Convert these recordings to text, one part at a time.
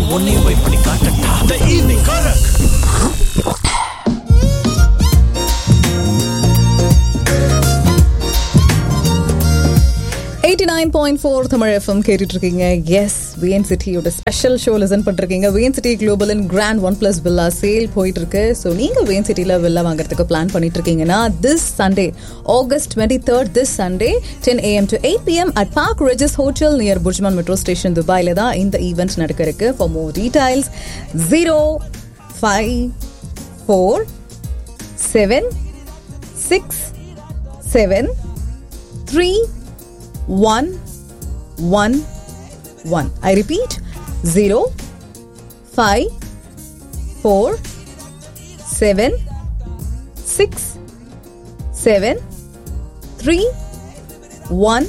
உன்னையும் போய் பண்ணி காட்டட்டா த ஈவினிங் கரக் eighty nine point four Tamil FM கேட்டுட்டு இருக்கீங்க எஸ் விஎன் சிட்டியோட ஸ்பெஷல் ஷோ லிசன் பண்ணிருக்கீங்க VN city global in grand one plus villa sale போயிட்டு இருக்கு ஸோ நீங்க விஎன் சிட்டில வில்லா வாங்குறதுக்கு பிளான் பண்ணிட்டு இருக்கீங்கன்னா this Sunday August twenty third this Sunday ten AM to eight PM at Park Regis hotel near Burjuman metro station துபாயில தான் இந்த ஈவெண்ட் நடக்க இருக்கு for more details zero five four seven six seven three one one one. I repeat zero five four seven six seven three one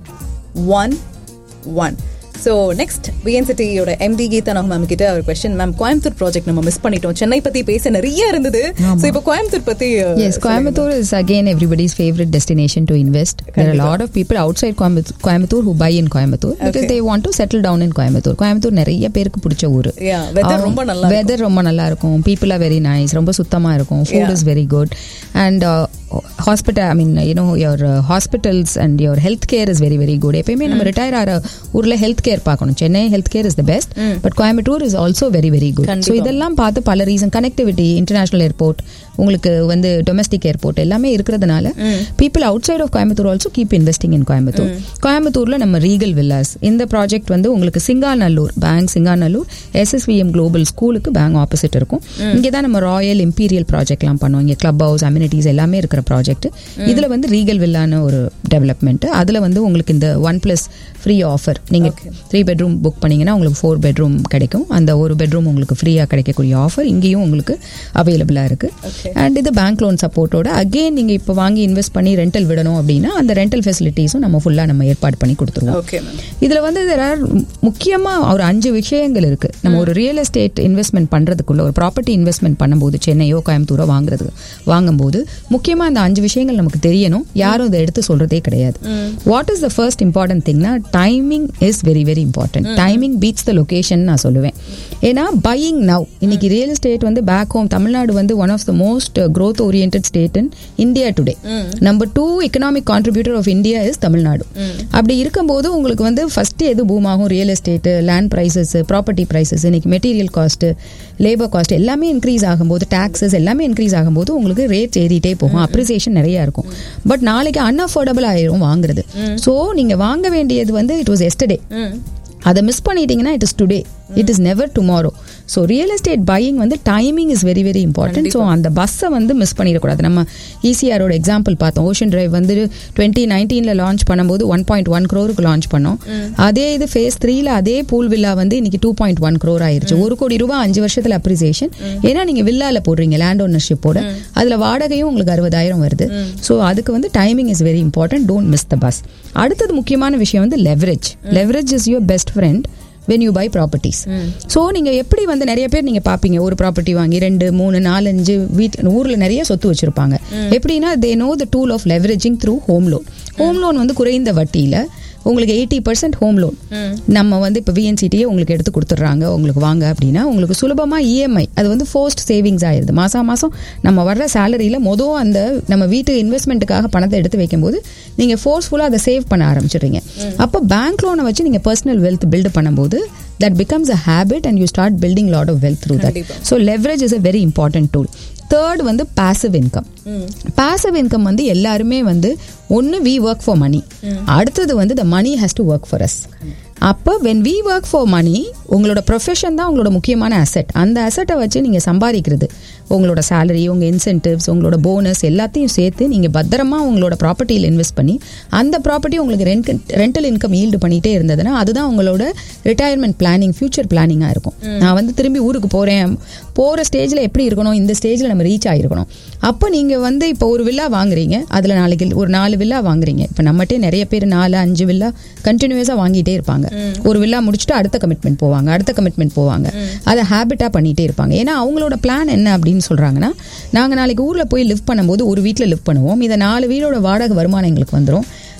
one one. So next விஎன்சிட்டியோட MD Geetha Naga ma'am கிட்ட ஒரு question ma'am Coimbatore project நம்ம miss பண்ணிட்டோம் சென்னை பத்தி பேச நிறைய இருந்தது so இப்போ கோயம்புத்தூர் பத்தி uh, Yes, Coimbatore is again everybody's favorite destination to invest. There are a lot of people outside Coimbatore, Coimbatore who buy in Coimbatore because Okay. they want to settle down in Coimbatore. Coimbatore நிறைய பேருக்கு பிடிச்ச ஊரு Yeah, weather ரொம்ப நல்லா இருக்கும். Weather ரொம்ப நல்லா இருக்கும் பீப்புள் ஆர் வெரி நைஸ் ரொம்ப சுத்தமா இருக்கும் food Yeah. Is very good and hospital I mean you know your hospitals and your health care is very very good எப்பயுமே நம்ம ரிட்டையர் ஆகிற ஊர்ல ஹெல்த் கேர் பார்க்கணும் Chennai health care is the best but Coimbatore is also very very good so கண்டிப்பா. இதெல்லாம் பார்த்து பல reason connectivity international airport உங்களுக்கு வந்து டொமஸ்டிக் ஏர்போர்ட் எல்லாமே இருக்கிறதுனால people outside of Coimbatore also keep investing in Coimbatore கோயம்புத்தூர்ல நம்ம ரீகல் வில்லாஸ் இந்த ப்ராஜெக்ட் வந்து உங்களுக்கு Singanallur bank Singanallur SSVM global ஸ்கூலுக்கு பேங்க் ஆப்போசிட் இருக்கும் இங்கே தான் நம்ம ராயல் இம்பீரியல் ப்ராஜெக்ட்லாம் பண்ணுவோம் இங்கே கிளப் ஹவுஸ் அம்யூனிட்டிஸ் எல்லாமே இருக்கிற ப்ராஜெக்ட் இதுல வந்து ரீகல் வில்லான ஒரு டெவலப்மெண்ட் அதுல வந்து உங்களுக்கு இந்த ஒன் பிளஸ் ஃப்ரீ ஆஃபர் நீங்க த்ரீ பெட்ரூம் புக் பண்ணீங்கன்னா உங்களுக்கு ஃபோர் பெட்ரூம் கிடைக்கும் அந்த ஒரு பெட்ரூம் உங்களுக்கு ஃப்ரீயா கிடைக்கக்கூடிய ஆஃபர் இங்கேயும் உங்களுக்கு அவைலபிளா இருக்கு அண்ட் இது பேங்க் லோன் சப்போர்ட்டோட அகைன் நீங்க இப்போ வாங்கி இன்வெஸ்ட் பண்ணி ரெண்டல் விடணும் அப்படின்னா அந்த ரெண்டல் ஃபெசிலிட்டிஸும் நம்ம ஃபுல்லா நம்ம ஏற்பாடு பண்ணி கொடுத்துருவோம் ஓகே மேம் இதுல வந்து there are முக்கியமா ஒரு அஞ்சு விஷயங்கள் இருக்கு நம்ம ஒரு ரியல் எஸ்டேட் இன்வெஸ்ட்மெண்ட் பண்றதுக்குள்ள ஒரு ப்ராப்பர்ட்டி இன்வெஸ்ட்மெண்ட் பண்ணும்போது சென்னையோ கோயம்புத்தூரோ வாங்குறது வாங்கும்போது முக்கியமா அந்த அஞ்சு விஷயங்கள் நமக்கு தெரியணும் யாரும் இதை எடுத்து சொல்றதே கிடையாது what is the first important திங்னா timing is very very important timing beats the location நான் சொல்லுவேன் ஏன்னா பையிங் நவ் இன்னைக்கு ரியல் எஸ்டேட் வந்து பேக் ஹோம் தமிழ்நாடு வந்து one of the most growth oriented state in India today number two economic contributor of India is Tamil Nadu அப்படி இருக்கும்போது உங்களுக்கு வந்து ஃபர்ஸ்ட் எது பூம் ஆகும் real estate land prices property prices இன்னைக்கு மெட்டீரியல் காஸ்ட் லேபர் காஸ்ட் எல்லாமே increase ஆகும்போது டாக்ஸஸ் எல்லாமே இன்க்ரீஸ் ஆகும்போது உங்களுக்கு ரேட்ஸ் ஏறிட்டே போகும் அப்ரிசியேஷன் நிறைய இருக்கும் பட் நாளைக்கு அன்அஃபோர்டபுள் ஆயிரும் வாங்குறது ஸோ நீங்க வாங்க வேண்டியது வந்து இட் வாஸ் எஸ்டர்டே அதை மிஸ் பண்ணிட்டீங்கன்னா it is today it is never tomorrow so real estate buying வந்து timing is very very important so அந்த பஸ்ஸை வந்து மிஸ் பண்ணிடக்கூடாது நம்ம ஈசிஆரோட எக்ஸாம்பிள் பார்த்தோம் ஓஷன் டிரைவ் வந்து டுவெண்ட்டி நைன்டீனில் லான்ச் பண்ணும்போது ஒன் பாயிண்ட் ஒன் க்ரோருக்கு லான்ச் பண்ணோம் அதே இது ஃபேஸ் த்ரீல அதே பூல் வில்லா வந்து இன்னைக்கு டூ பாயிண்ட் ஒன் க்ரோர் ஆயிருச்சு ஒரு கோடி ரூபாய் அஞ்சு வருஷத்துல அப்ரிசியேஷன் ஏன்னா நீங்க வில்லால போடுறீங்க லேண்ட் ஓனர்ஷிப்போட அதுல வாடகையும் உங்களுக்கு அறுபதாயிரம் வருது ஸோ அதுக்கு வந்து timing is very important don't miss the bus அடுத்தது முக்கியமான விஷயம் வந்து leverage leverage is your best friend when you buy properties so நீங்கள் எப்படி வந்து நிறைய பேர் நீங்கள் பார்ப்பீங்க ஒரு ப்ராப்பர்ட்டி வாங்கி ரெண்டு மூணு நாலஞ்சு வீட் ஊரில் நிறைய சொத்து வச்சிருப்பாங்க எப்படின்னா they know the tool of leveraging through home loan home loan வந்து குறைந்த வட்டியில் உங்களுக்கு எயிட்டி பர்சன்ட் ஹோம் லோன் நம்ம வந்து இப்போ விஎன்சிடியே உங்களுக்கு எடுத்து கொடுத்துட்றாங்க உங்களுக்கு வாங்க அப்படின்னா உங்களுக்கு சுலபமாக இஎம்ஐ அது வந்து ஃபோஸ்ட் சேவிங்ஸ் ஆயிருது மாசம் மாசம் நம்ம வர்ற சேலரியில் மொதல் அந்த நம்ம வீட்டு இன்வெஸ்ட்மெண்ட்டுக்காக பணத்தை எடுத்து வைக்கும்போது நீங்கள் ஃபோர்ஸ்ஃபுல்லாக அதை சேவ் பண்ண ஆரம்பிச்சிடுறீங்க அப்போ பேங்க் லோனை வச்சு நீங்கள் பர்சனல் வெல்த் பில்ட் பண்ணும்போது that becomes a habit and you start building lot of wealth through that so leverage is a very important tool third வந்து பாசிவ் இன்கம் பாசிவ் இன்கம் வந்து எல்லாருமே வந்து ஒன்று வி ஒர்க் ஃபார் மணி அடுத்தது வந்து the money has to work for us அப்போ when we work for money உங்களோட profession தான் உங்களோட முக்கியமான அசெட் அந்த அசெட்டை வச்சு நீங்கள் சம்பாதிக்கிறது உங்களோட சேலரி உங்கள் இன்சென்டிவ்ஸ் உங்களோட போனஸ் எல்லாத்தையும் சேர்த்து நீங்கள் பத்திரமா உங்களோட ப்ராப்பர்ட்டியில் இன்வெஸ்ட் பண்ணி அந்த ப்ராப்பர்ட்டி உங்களுக்கு ரெண்ட் ரெண்டல் இன்கம் ஈல்டு பண்ணிகிட்டே இருந்ததுன்னா அதுதான் உங்களோட ரிட்டையர்மெண்ட் பிளானிங் ஃபியூச்சர் பிளானிங்காக இருக்கும் நான் வந்து திரும்பி ஊருக்கு போகிறேன் போகிற ஸ்டேஜில் எப்படி இருக்கணும் இந்த ஸ்டேஜில் நம்ம ரீச் ஆகிருக்கணும் அப்போ நீங்கள் வந்து இப்போ ஒரு வில்லா வாங்குறீங்க அதில் நாளைக்கு ஒரு நாலு வில்லா வாங்குறீங்க இப்போ நம்மகிட்டே நிறைய பேர் நாலு அஞ்சு வில்லா கண்டினியூஸாக வாங்கிட்டே இருப்பாங்க ஒரு வில்லா முடிச்சுட்டு அடுத்த கமிட்மெண்ட் போவாங்க அடுத்த கமிட்மெண்ட் போவாங்க அதை ஹேபிட்டாக பண்ணிகிட்டே இருப்பாங்க ஏன்னா அவங்களோட பிளான் என்ன அப்படின்னு சொல்கிறாங்கன்னா நாங்கள் நாளைக்கு ஊரில் போய் லிவ் பண்ணும்போது ஒரு வீட்டில் லிவ் பண்ணுவோம் இதை நாலு வீடோட வாடகை வருமானம் எங்களுக்கு வந்துடும்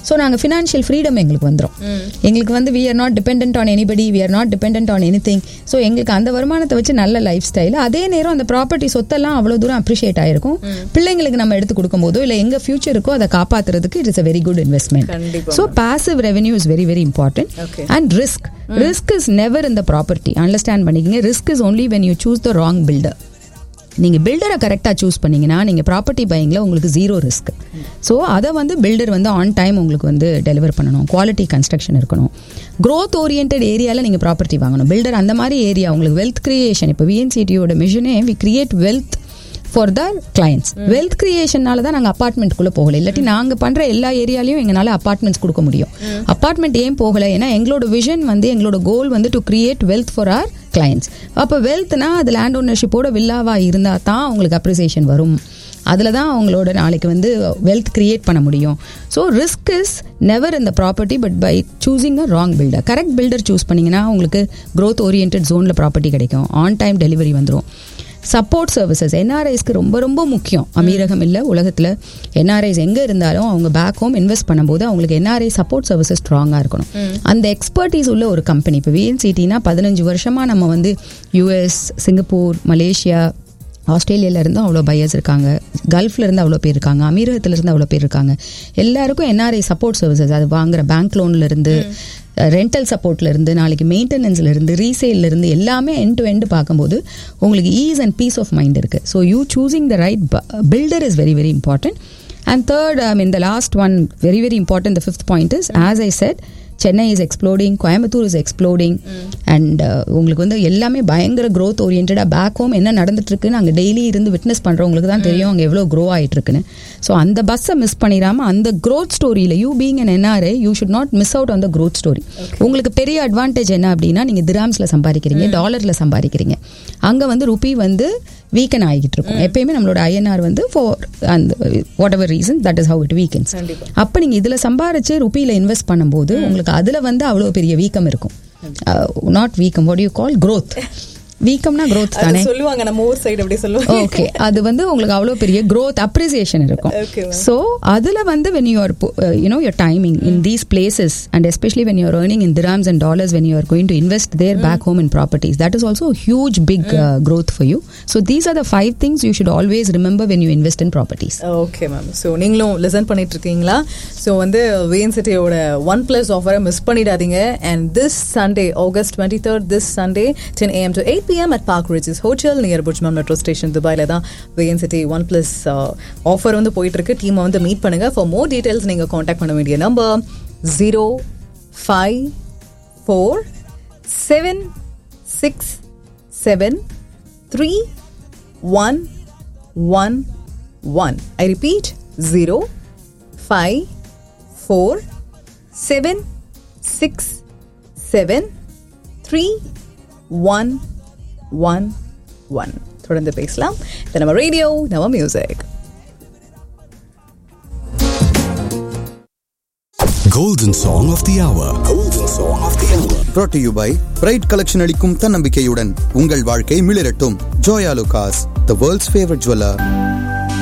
ஸோ நாங்கள் ஃபினான்ஷியல் ஃப்ரீடம் எங்களுக்கு வந்துடும் எங்களுக்கு வந்து we are not depend on anybody we are not depend on anything so எங்களுக்கு அந்த வருமானத்தை வச்சு நல்ல லைஃப் ஸ்டைல் அதே நேரம் அந்த ப்ராப்பர்ட்டி சொத்தெல்லாம் அவ்வளோ தூரம் அப்ரிஷியேட் ஆயிருக்கும் பிள்ளைங்களுக்கு நம்ம எடுத்து கொடுக்கும்போதோ இல்லை எங்க ஃபியூச்சருக்கோ அதை காப்பாத்துறதுக்கு it is a very good investment கண்டிப்பா. So passive revenue is very very important Okay. and risk risk is never in the property understand பண்ணிக்கங்க risk is only when you choose the wrong builder நீங்கள் பில்டரை கரெக்டாக choose பண்ணீங்கன்னா நீங்கள் property பையிங்கில் உங்களுக்கு zero risk so அதை வந்து filter வந்து on time உங்களுக்கு வந்து டெலிவர் பண்ணணும் குவாலிட்டி கன்ஸ்ட்ரக்ஷன் இருக்கணும் growth oriented ஏரியாவில் நீங்கள் ப்ராப்பர்ட்டி வாங்கணும் பில்டர் அந்த மாதிரி ஏரியா உங்களுக்கு வெல்த் கிரியேஷன் இப்போ விஎன்சிடியோட மிஷனே we create wealth for the clients wealth கிரியேஷனால தான் நாங்கள் அப்பார்ட்மெண்ட்குள்ளே போகல இல்லாட்டி நாங்கள் பண்ணுற எல்லா ஏரியாலையும் எங்களால் அப்பார்ட்மெண்ட்ஸ் கொடுக்க முடியும் அப்பார்ட்மெண்ட் ஏன் போகல ஏன்னா எங்களோட விஷன் வந்து எங்களோட கோல் வந்து to create wealth for our clients அப்போ வெல்த்னா அது லேண்ட் ஓனர்ஷிப்போட வில்லாவாக இருந்தால் தான் உங்களுக்கு அப்ரிசியேஷன் வரும் அதில் தான் அவங்களோட நாளைக்கு வந்து வெல்த் கிரியேட் பண்ண முடியும் ஸோ ரிஸ்க் இஸ் நெவர் இந்த property but by choosing a wrong builder correct builder choose பண்ணிங்கன்னா உங்களுக்கு growth oriented ஜோனில் ப்ராப்பர்ட்டி கிடைக்கும் ஆன் டைம் டெலிவரி வந்துடும் சப்போர்ட் சர்வீசஸ் என்ஆர்ஐஸ்க்கு ரொம்ப ரொம்ப முக்கியம் அமீரகம் இல்லை உலகத்தில் என்ஆர்ஐஸ் எங்கே இருந்தாலும் அவங்க பேக் ஹோம் இன்வெஸ்ட் பண்ணும்போது அவங்களுக்கு என்ஆர்ஐ சப்போர்ட் சர்வீசஸ் ஸ்ட்ராங்காக இருக்கணும் அந்த எக்ஸ்பர்டீஸ் உள்ள ஒரு கம்பெனி இப்போ விஎன்சிட்டினா பதினஞ்சு வருஷமாக நம்ம வந்து யூஎஸ் சிங்கப்பூர் மலேசியா ஆஸ்திரேலியால இருந்து அவ்வளோ பையர்ஸ் இருக்காங்க கல்ஃப்ல இருந்து அவ்வளோ பேர் இருக்காங்க அமீரகத்துல இருந்து அவ்வளோ பேர் இருக்காங்க எல்லாருக்கும் என்ஆர்ஐ சப்போர்ட் சர்வீசஸ் அது வாங்குற பேங்க் லோன்ல இருந்து ரெண்டல் சப்போர்ட்ல இருந்து நாளைக்கு மெயின்டெனன்ஸ்ல இருந்து ரீசேல்ல இருந்து எல்லாமே எண்ட் டு எண்ட் பார்க்கும்போது உங்களுக்கு ease and peace of mind இருக்கு so you choosing the right builder is very very important and third I mean the last one very very important the fifth point is as I said Chennai is exploding Coimbatore is exploding and உங்களுக்கு வந்து எல்லாமே பயங்கர growth oriented back home என்ன நடந்துட்டு இருக்குன்னு அங்கே daily இருந்து witness பண்றவங்களுக்கு தான் தெரியும் அங்கே எவ்வளோ க்ரோ ஆயிட்டு இருக்குன்னு ஸோ அந்த பஸ்ஸை மிஸ் பண்ணிடாம அந்த growth ஸ்டோரியில் you being an NRI you should not miss out on the growth story உங்களுக்கு பெரிய அட்வான்டேஜ் என்ன அப்படின்னா நீங்க திராம்ஸ்ல சம்பாதிக்கிறீங்க டாலர்ல சம்பாதிக்கிறீங்க அங்க வந்து ருபி வந்து வீக்கன் ஆகிட்டு இருக்கும் எப்பயுமே நம்மளோட ஐஎன்ஆர் வந்து ஃபார் அந்த whatever reason that is how it weakens கண்டிப்பா. அப்ப நீங்க இதுல சம்பாரிச்சு ருபியில இன்வெஸ்ட் பண்ணும்போது உங்களுக்கு அதுல வந்து அவ்வளவு பெரிய வீக்கம் இருக்கும் நாட் வீக்கம் வாட் யூ கால் growth வீக்கம்னா growth அது தானே சொல்லுவாங்க நம்ம ஊர் சைடு அப்படி சொல்லுவாங்க ஓகே அது வந்து உங்களுக்கு அவ்வளோ பெரிய growth அப்ரிசியேஷன் இருக்கும் Okay, ma'am. ஸோ அதில் வந்து when you are you know your timing in these places and especially when you're earning in dirhams and dollars when you are going to invest there back home in properties that is also huge big growth for you so these are the five things you should always remember when you invest in properties okay ma'am so நீங்களும் listen பண்ணிட்டு இருக்கீங்களா so வந்து வேன் சிட்டியோட one plus ஆஃபரை miss பண்ணிடாதீங்க and this Sunday August twenty third this Sunday ten AM to eight PM at park Regis hotel near புட்ச்மம் metro station துபாயில் தான் வேன் சிட்டி ஒன் பிளஸ் ஆஃபர் வந்து போயிட்டு இருக்கு டீமை வந்து மீட் பண்ணுங்க ஃபார் மோர் டீடைல்ஸ் நீங்கள் காண்டாக்ட் பண்ண வேண்டிய number zero five four seven six seven three one one one. I repeat zero five four seven six seven three one one one. தொடர்ந்து பேசலாம் இது நம்ம ரேடியோ நம்ம music Golden Song of the Hour. Golden Song of the Hour. brought to you by pride collection அளிக்கும் தன்னம்பிக்கையுடன் உங்கள் வாழ்க்கை மிளிரட்டும் Joyalukkas the world's favourite jeweller